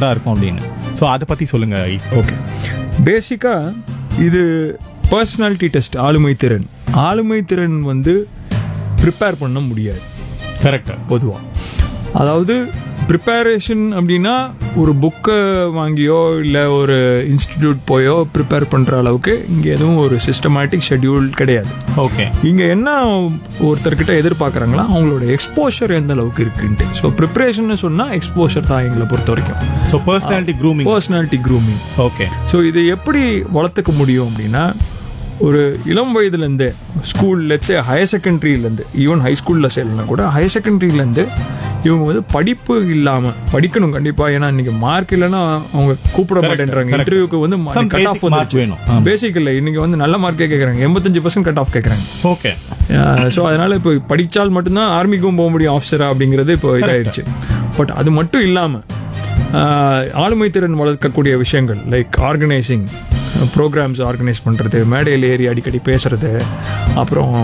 பெட்டராக இருக்கும் அப்படின்னு ஸோ அதை பற்றி சொல்லுங்கள் ஓகே பேசிக்காக இது பர்சனாலிட்டி டெஸ்ட் ஆளுமை திறன் ஆளுமை திறன் வந்து ப்ரிப்பேர் பண்ண முடியாது கரெக்டாக பொதுவாக அதாவது ப்ரிப்பரேஷன் அப்படின்னா ஒரு புக்கை வாங்கியோ இல்லை ஒரு இன்ஸ்டிடியூட் போயோ ப்ரிப்பேர் பண்ணுற அளவுக்கு இங்கே எதுவும் ஒரு சிஸ்டமேட்டிக் ஷெட்யூல் கிடையாது ஓகே இங்கே என்ன ஒருத்தர்கிட்ட எதிர்பார்க்குறாங்களா அவங்களோட எக்ஸ்போஷர் எந்த அளவுக்கு இருக்குன்ட்டு ஸோ ப்ரிப்பரேஷன் சொன்னால் எக்ஸ்போஷர் தான் எங்களை பொறுத்த வரைக்கும் so personality grooming personality grooming okay so இது எப்படி வளர்த்துக்க முடியும் அப்படின்னா ஒரு இளம் வயதுலேருந்து ஸ்கூல் லெட்ஸே ஹையர் செகண்டரியிலேருந்து ஈவன் ஹை ஸ்கூலில் சேரலாம் கூட ஹையர் செகண்டரியிலேருந்து இவங்க வந்து படிப்பு இல்லாமல் படிக்கணும் கண்டிப்பாக ஏன்னா இன்னைக்கு மார்க் இல்லைன்னா அவங்க கூப்பிட மாட்டேன்றாங்க correct. இன்டர்வியூக்கு வந்து Some cut off basic mark வேணும். ஆமா. பேசிக் இல்லை இன்னைக்கு வந்து நல்ல மார்க்கே கேட்குறாங்க எண்பத்தஞ்சு பர்சன்ட் கட் ஆஃப் கேட்குறாங்க ஓகே ஸோ அதனால இப்போ படித்தால் மட்டும்தான் ஆர்மிக்கும் போக முடியும் ஆஃபீஸரா அப்படிங்கிறது இப்போ இதாயிடுச்சு பட் அது மட்டும் இல்லாமல் ஆளுமை திறன் வளர்க்கக்கூடிய விஷயங்கள் லைக் ஆர்கனைசிங் ப்ரோக்ராம்ஸ் ஆர்கனைஸ் பண்ணுறது மேடையில் ஏறி அடிக்கடி பேசுறது அப்புறம்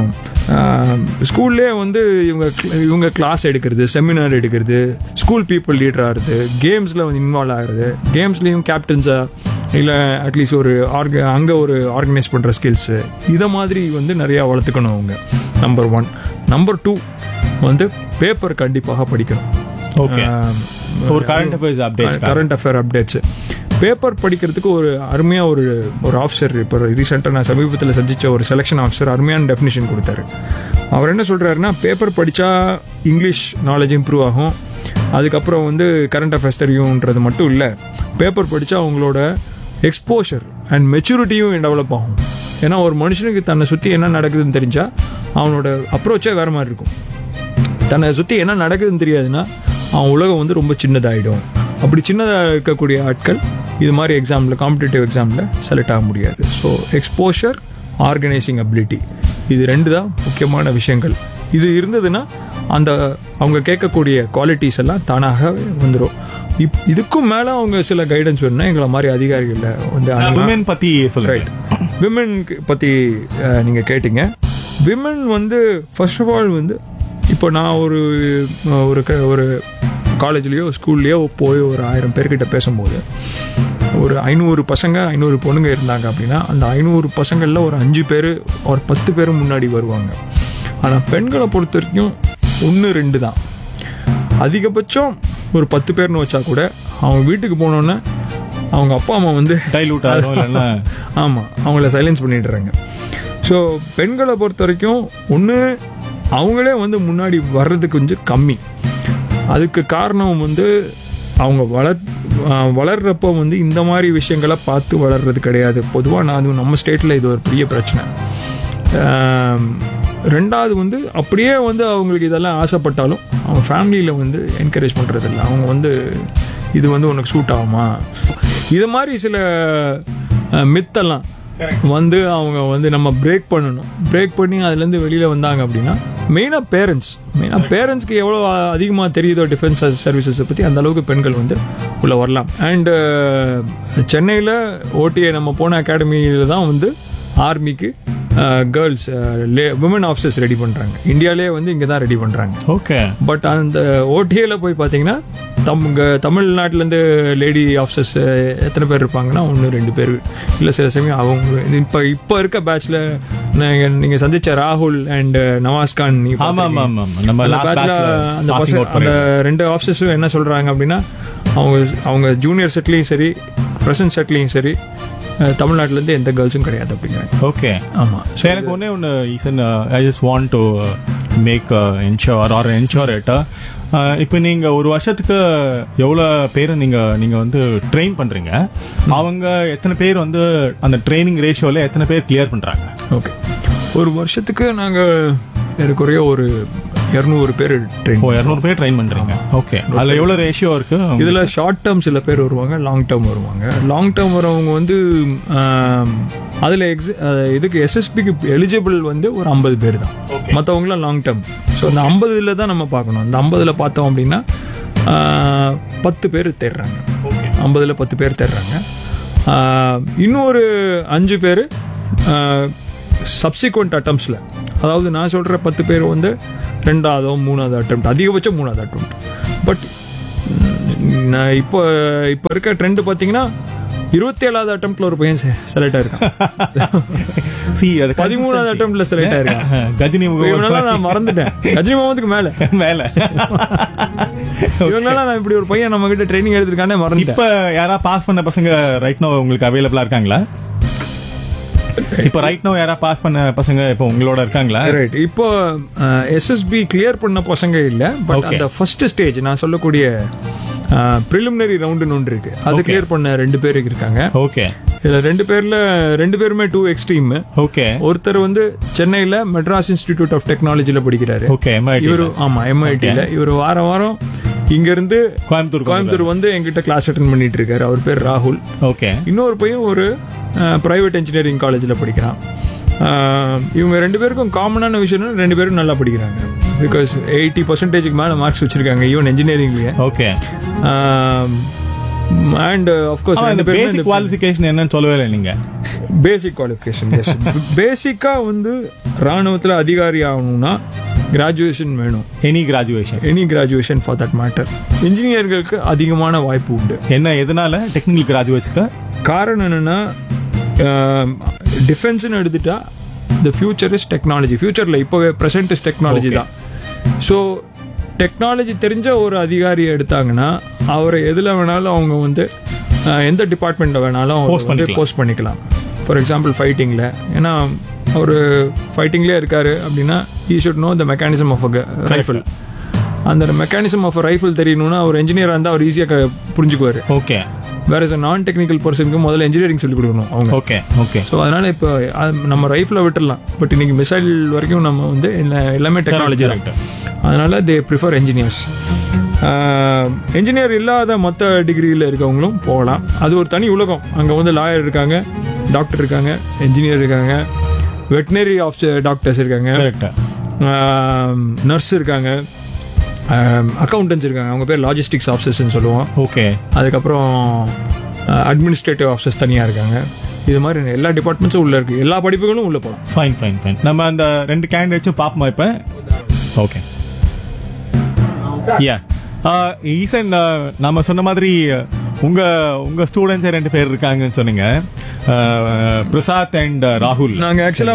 ஸ்கூல்லே வந்து இவங்க இவங்க கிளாஸ் எடுக்கிறது செமினார் எடுக்கிறது ஸ்கூல் பீப்புள் லீடர் ஆகிறது கேம்ஸில் வந்து இன்வால்வ் ஆகிறது கேம்ஸ்லேயும் கேப்டன்ஸாக இல்லை அட்லீஸ்ட் ஒரு ஆர்க அங்கே ஒரு ஆர்கனைஸ் பண்ணுற ஸ்கில்ஸு இதை மாதிரி வந்து நிறையா வளர்த்துக்கணும் அவங்க நம்பர் ஒன் நம்பர் டூ வந்து பேப்பர் கண்டிப்பாக படிக்கணும் ஓகே ஒரு current affairs update current affair updates paper படிக்கிறதுக்கு ஒரு அருமையாக ஒரு ஒரு ஆஃபீஸர் இப்போ ரீசெண்டாக நான் சமீபத்தில் சந்திச்ச ஒரு செலெக்ஷன் ஆஃபீஸர் அருமையான டெஃபினிஷன் கொடுத்தாரு அவர் என்ன சொல்கிறாருன்னா பேப்பர் படித்தா இங்கிலீஷ் நாலேஜ் இம்ப்ரூவ் ஆகும் அதுக்கப்புறம் வந்து கரண்ட் அஃபேர்ஸ் தெரியுன்றது மட்டும் இல்லை பேப்பர் படித்தா அவங்களோட எக்ஸ்போஷர் அண்ட் மெச்சூரிட்டியும் டெவலப் ஆகும் ஏன்னா ஒரு மனுஷனுக்கு தன்னை சுற்றி என்ன நடக்குதுன்னு தெரிஞ்சால் அவனோட அப்ரோச்சே வேறு மாதிரி இருக்கும் தன்னை சுற்றி என்ன நடக்குதுன்னு தெரியாதுன்னா அவன் உலகம் வந்து ரொம்ப சின்னதாயிடும் அப்படி சின்னதாக இருக்கக்கூடிய ஆட்கள் இது மாதிரி எக்ஸாமில் காம்படிட்டிவ் எக்ஸாமில் செலக்ட் ஆக முடியாது ஸோ எக்ஸ்போஷர் ஆர்கனைசிங் அபிலிட்டி இது ரெண்டு தான் முக்கியமான விஷயங்கள் இது இருந்ததுன்னா அந்த அவங்க கேட்கக்கூடிய குவாலிட்டிஸ் எல்லாம் தானாக வந்துடும் இப் இதுக்கும் மேலே அவங்க சில கைடன்ஸ் வேணும்னா எங்களை மாதிரி அதிகாரிகளை வந்து அணுகலாம். விமன் பற்றி சொல்லுங்க ரைட் விமன் பற்றி நீங்கள் கேட்டிங்க விமன் வந்து ஃபர்ஸ்ட் ஆஃப் ஆல் வந்து இப்போ நான் ஒரு அஹ், ஒரு க- ஒரு காலேஜ்லேயோ ஸ்கூல்லையோ போய் ஒரு ஆயிரம் பேர்கிட்ட பேசும்போது ஒரு ஐநூறு பசங்க ஐநூறு பொண்ணுங்க இருந்தாங்க அப்படின்னா அந்த ஐநூறு பசங்களில் ஒரு அஞ்சு பேர் ஒரு பத்து பேர் முன்னாடி வருவாங்க ஆனால் பெண்களை பொறுத்த வரைக்கும் ஒன்று ரெண்டு தான் அதிகபட்சம் ஒரு பத்து பேர்னு வச்சா கூட அவங்க வீட்டுக்கு போனோன்னே அவங்க அப்பா அம்மா வந்து டைலூட் ஆகும் இல்லைன்னா ஆமாம் அவங்கள சைலன்ஸ் பண்ணிடுறாங்க ஸோ பெண்களை பொறுத்த வரைக்கும் ஒன்று அவங்களே வந்து முன்னாடி வர்றது கொஞ்சம் கம்மி அதுக்கு காரணம் வந்து அவங்க வளர் ஆஹ் வளர்றப்போ வந்து இந்த மாதிரி விஷயங்களை பார்த்து வளர்றது கிடையாது பொதுவாக நான் அது நம்ம ஸ்டேட்டில் இது ஒரு பெரிய பிரச்சனை ஆம், ரெண்டாவது வந்து அப்படியே வந்து அவங்களுக்கு இதெல்லாம் ஆசைப்பட்டாலும் அவங்க ஃபேமிலியில் வந்து என்கரேஜ் பண்ணுறதில்ல அவங்க வந்து இது வந்து உனக்கு சூட் ஆகுமா இது மாதிரி சில மித்தெல்லாம் வந்து அவங்க வந்து நம்ம பிரேக் பண்ணணும் பிரேக் பண்ணி அதுலேருந்து வெளியில் வந்தாங்க அப்படின்னா மெயினாக பேரண்ட்ஸ் மெயினாக பேரண்ட்ஸ்க்கு எவ்வளோ அதிகமாக தெரியுதோ டிஃபென்ஸ் சர்வீசஸை பற்றி அந்த அளவுக்கு பெண்கள் வந்து உள்ளே வரலாம் அண்டு சென்னையில் ஓடிஏ நம்ம போன அகாடமியில் தான் வந்து ஆர்மிக்கு கேர்ள்ஸ் விமன் ஆஃபீஸர்ஸ் ரெடி பண்ணுறாங்க இந்தியாவிலே வந்து இங்கே தான் ரெடி பண்ணுறாங்க ஓகே பட் அந்த ஓடிஏல போய் பார்த்தீங்கன்னா தம் இங்க தமிழ்நாட்டிலேருந்து லேடி ஆஃபீஸர்ஸ் எத்தனை பேர் இருப்பாங்கன்னா ஒன்று ரெண்டு பேர் இல்லை சில சமயம் அவங்க இப்போ இப்போ இருக்க பேட்ச்ல நீங்கள் சந்திச்ச ராகுல் அண்ட் நவாஸ் கான் நீ ஆமா ஆமா ஆமா ஆமா. நம்ம அந்த last பேட்ச்ல batchல அந்த passing பசங்க out அந்த பண்ணிருக்கோம். ரெண்டு ஆஃபீஸர்ஸும் என்ன சொல்றாங்க அப்படின்னா அவங்க அவங்க ஜூனியர் செட்லையும் சரி ப்ரெசன்ட் செட்லையும் சரி அஹ், தமிழ்நாட்டிலேருந்து எந்த கேர்ள்ஸும் கிடையாது அப்படிங்கிறாங்க ஓகே ஆமாம் ஸோ எனக்கு ஒன்றே ஒன்று ஈசன் I just want to make ensure or ensure it இப்போ நீங்கள் ஒரு வருஷத்துக்கு எவ்வளோ பேர் நீங்கள் நீங்கள் வந்து ட்ரெயின் பண்ணுறீங்க அவங்க எத்தனை பேர் வந்து அந்த ட்ரைனிங் ரேஷியோவில் எத்தனை பேர் கிளியர் பண்ணுறாங்க ஓகே ஒரு வருஷத்துக்கு நாங்கள் ஏறக்குறைய ஒரு இரநூறு பேர் ட்ரெயின் ஓ இரநூறு பேர் ட்ரெயின் பண்ணுறீங்க ஓகே அதில் எவ்வளோ ரேஷியோ இருக்கு இதில் ஷார்ட் டேர்ம் சில பேர் வருவாங்க லாங் டேர்ம் வருவாங்க லாங் டேர்ம் வரவங்க வந்து அதில் எக்ஸ அஹ், இதுக்கு எஸ்எஸ்பிக்கு எலிஜிபிள் வந்து ஒரு ஐம்பது பேர் தான் மற்றவங்களாம் லாங் டேர்ம் ஸோ அந்த ஐம்பதுல தான் நம்ம பார்க்கணும் அந்த ஐம்பதில் பார்த்தோம் அப்படின்னா ஆஹ், பத்து பேர் தேடுறாங்க ஐம்பதில் பத்து பேர் தேடுறாங்க ஆஹ், இன்னொரு அஞ்சு பேர் சப்சிக்வெண்ட் அட்டம்ஸில் அதாவது நான் சொல்கிற பத்து பேர் வந்து ரெண்டாவதோ மூணாவது அட்டம் அதிகபட்சம் மூணாவது அட்டம் பட் நான் இப்போ இப்போ இருக்க ட்ரெண்ட் பார்த்தீங்கன்னா இருபத்தி ஏழாவது அட்டம்ப்ட்ல ஒரு பையன் செலக்ட் ஆயிருக்கான் சி அது பதிமூணாவது அட்டம்ப்ட்ல செலக்ட் ஆயிருக்கான் கஜினி முகம் இவனால நான் மறந்துட்டேன் ரஜினி முகமதுக்கு மேல மேல இவனால நான் இப்படி ஒரு பையன் நம்ம கிட்ட ட்ரைனிங் எடுத்திருக்கானே மறந்துட்டேன் இப்ப யாரா பாஸ் பண்ண பசங்க ரைட் நோ உங்களுக்கு அவைலபிளா இருக்காங்களா இப்ப ரைட் நோ யாரா பாஸ் பண்ண பசங்க இப்ப உங்களோட இருக்காங்களா ரைட் இப்போ எஸ்எஸ்பி கிளியர் பண்ண பசங்க இல்ல பட் Okay. அந்த ஃபர்ஸ்ட் ஸ்டேஜ் நான் சொல்லக்கூடிய ப்ரிலிமினரி ரவுண்டுன்னு ஒன்று இருக்கு அது கிளியர் பண்ண ரெண்டு பேர் இருக்காங்க ஓகே இதுல ரெண்டு பேர்ல ரெண்டு பேருமே டூ எக்ஸ்ட்ரீம் ஓகே ஒருத்தர் வந்து சென்னையில மெட்ராஸ் இன்ஸ்டிடியூட் ஆஃப் டெக்னாலஜில படிக்கிறாரு ஓகே எம்ஐடி இவரு ஆமா எம்ஐடில இவர் வாரம் வாரம் இங்க இருந்து கோயம்புத்தூர் கோயம்புத்தூர் வந்து எங்கிட்ட கிளாஸ் அட்டன் பண்ணிட்டு இருக்காரு அவர் பேர் ராகுல் ஓகே இன்னொரு பையன் ஒரு பிரைவேட் இன்ஜினியரிங் காலேஜில் படிக்கிறான் அஹ், இவங்க ரெண்டு பேருக்கும் காமனான விஷயம் ரெண்டு பேரும் நல்லா படிக்கிறாங்க பிகாஸ் எயிட்டி பர்சன்டேஜுக்கு மேலே மார்க்ஸ் வச்சிருக்காங்க ஈவன் இன்ஜினியரிங்லேயே ஓகே அண்ட் ஆஃப்கோர்ஸ் இந்த ரெண்டு பேரும் பேசிக் குவாலிஃபிகேஷன் என்னன்னு சொல்லவே இல்லை நீங்க பேசிக் குவாலிஃபிகேஷன் பேசிக்காக வந்து ராணுவத்தில் அதிகாரி ஆகணும்னா கிராஜுவேஷன் வேணும் any graduation any graduation for that matter இன்ஜினியர்களுக்கு அதிகமான வாய்ப்பு உண்டு என்ன எதனால டெக்னிக்கல் கிராஜுவேட்ஸ்க்கு காரணம் என்னன்னா டிஃபென்ஸ்னு எடுத்துட்டா த ஃபியூச்சர் இஸ் டெக்னாலஜி ஃபியூச்சரில் இப்போவே ப்ரெசென்ட் இஸ் டெக்னாலஜி தான் ஸோ டெக்னாலஜி தெரிஞ்ச ஒரு அதிகாரியை எடுத்தாங்கன்னா அவரை எதில் வேணாலும் அவங்க வந்து அஹ், எந்த டிபார்ட்மெண்ட்டில் வேணாலும் Post பண்ணிக்கலாம். போஸ்ட் பண்ணிக்கலாம் ஃபார் எக்ஸாம்பிள் ஃபைட்டிங்கில் ஏன்னா அவர் ஃபைட்டிங்லேயே இருக்காரு அப்படின்னா he should know the mechanism of a rifle அந்த மெக்கானிசம் ஆஃப் ரைஃபிள் தெரியணும்னா அவர் இன்ஜினியராக இருந்தால் அவர் ஈஸியாக புரிஞ்சுக்குவார் ஓகே வேற நான் டெக்னிக்கல் பர்சனுக்கு முதல்ல இன்ஜினியரிங் சொல்லிக் கொடுக்கணும் அவங்க ஓகே ஓகே ஸோ அதனால இப்போ அது நம்ம ரைஃபில் விட்டுடலாம் பட் இன்னைக்கு மிசைல் வரைக்கும் நம்ம வந்து எல்லா- எல்லாமே டெக்னாலஜி தான் அதனால தே ப்ரிஃபர் என்ஜினியர்ஸ் என்ஜினியர் இல்லாத மற்ற டிகிரியில் இருக்கவங்களும் போகலாம் அது ஒரு தனி உலகம் அங்கே வந்து லாயர் இருக்காங்க டாக்டர் இருக்காங்க என்ஜினியர் இருக்காங்க வெட்டினரி ஆஃபீஸர் டாக்டர்ஸ் இருக்காங்க கரெக்ட் நர்ஸ் இருக்காங்க அக்கௌண்டன்ஸ் இருக்காங்க அவங்க பேர் லாஜிஸ்டிக்ஸ் ஆஃபீஸர்ஸ்னு சொல்லுவோம் ஓகே அதுக்கப்புறம் அட்மினிஸ்ட்ரேட்டிவ் ஆஃபீஸர்ஸ் தனியாக இருக்காங்க இது மாதிரி எல்லா டிபார்ட்மெண்ட்ஸும் உள்ள இருக்கு எல்லா படிப்புகளும் உள்ள போகலாம் ஃபைன் ஃபைன் ஃபைன் நம்ம அந்த ரெண்டு கேண்டிடேட்ஸும் பார்ப்போமா இப்போ ஓகே யா ஈசன் நம்ம சொன்ன மாதிரி உங்க உங்க ஸ்டூடெண்ட்ஸ் ரெண்டு பேர் இருக்காங்கன்னு சொன்னீங்க பிரசாத் அண்ட் ராகுல் நாங்கள் ஆக்சுவலாக